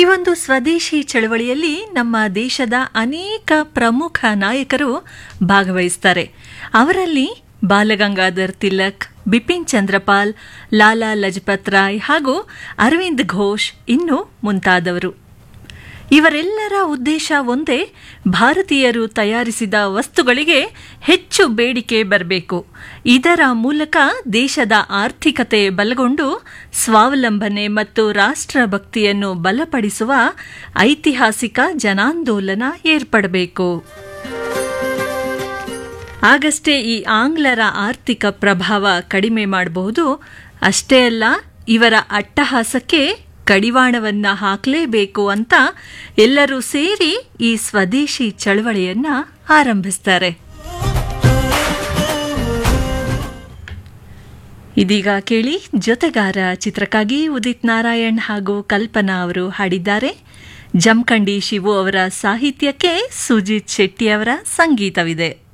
ಈ ಒಂದು ಸ್ವದೇಶಿ ಚಳವಳಿಯಲ್ಲಿ ನಮ್ಮ ದೇಶದ ಅನೇಕ ಪ್ರಮುಖ ನಾಯಕರು ಭಾಗವಹಿಸ್ತಾರೆ ಅವರಲ್ಲಿ ಬಾಲಗಂಗಾಧರ್ ತಿಲಕ್ ಬಿಪಿನ್ ಚಂದ್ರಪಾಲ್ ಲಾಲಾ ಲಜಪತ್ ರಾಯ್ ಹಾಗೂ ಅರವಿಂದ್ ಘೋಷ್ ಇನ್ನು ಮುಂತಾದವರು ಇವರೆಲ್ಲರ ಉದ್ದೇಶ ಒಂದೇ ಭಾರತೀಯರು ತಯಾರಿಸಿದ ವಸ್ತುಗಳಿಗೆ ಹೆಚ್ಚು ಬೇಡಿಕೆ ಬರಬೇಕು ಇದರ ಮೂಲಕ ದೇಶದ ಆರ್ಥಿಕತೆ ಬಲಗೊಂಡು ಸ್ವಾವಲಂಬನೆ ಮತ್ತು ರಾಷ್ಟ್ರಭಕ್ತಿಯನ್ನು ಬಲಪಡಿಸುವ ಐತಿಹಾಸಿಕ ಜನಾಂದೋಲನ ಏರ್ಪಡಬೇಕು ಆಗಷ್ಟೇ ಈ ಆಂಗ್ಲರ ಆರ್ಥಿಕ ಪ್ರಭಾವ ಕಡಿಮೆ ಮಾಡಬಹುದು ಅಷ್ಟೇ ಅಲ್ಲ ಇವರ ಅಟ್ಟಹಾಸಕ್ಕೆ ಕಡಿವಾಣವನ್ನ ಹಾಕಲೇಬೇಕು ಅಂತ ಎಲ್ಲರೂ ಸೇರಿ ಈ ಸ್ವದೇಶಿ ಚಳವಳಿಯನ್ನ ಆರಂಭಿಸ್ತಾರೆ ಇದೀಗ ಕೇಳಿ ಜೊತೆಗಾರ ಚಿತ್ರಕ್ಕಾಗಿ ಉದಿತ್ ನಾರಾಯಣ್ ಹಾಗೂ ಕಲ್ಪನಾ ಅವರು ಹಾಡಿದ್ದಾರೆ ಜಮಖಂಡಿ ಶಿವು ಅವರ ಸಾಹಿತ್ಯಕ್ಕೆ ಸುಜಿತ್ ಶೆಟ್ಟಿ ಅವರ ಸಂಗೀತವಿದೆ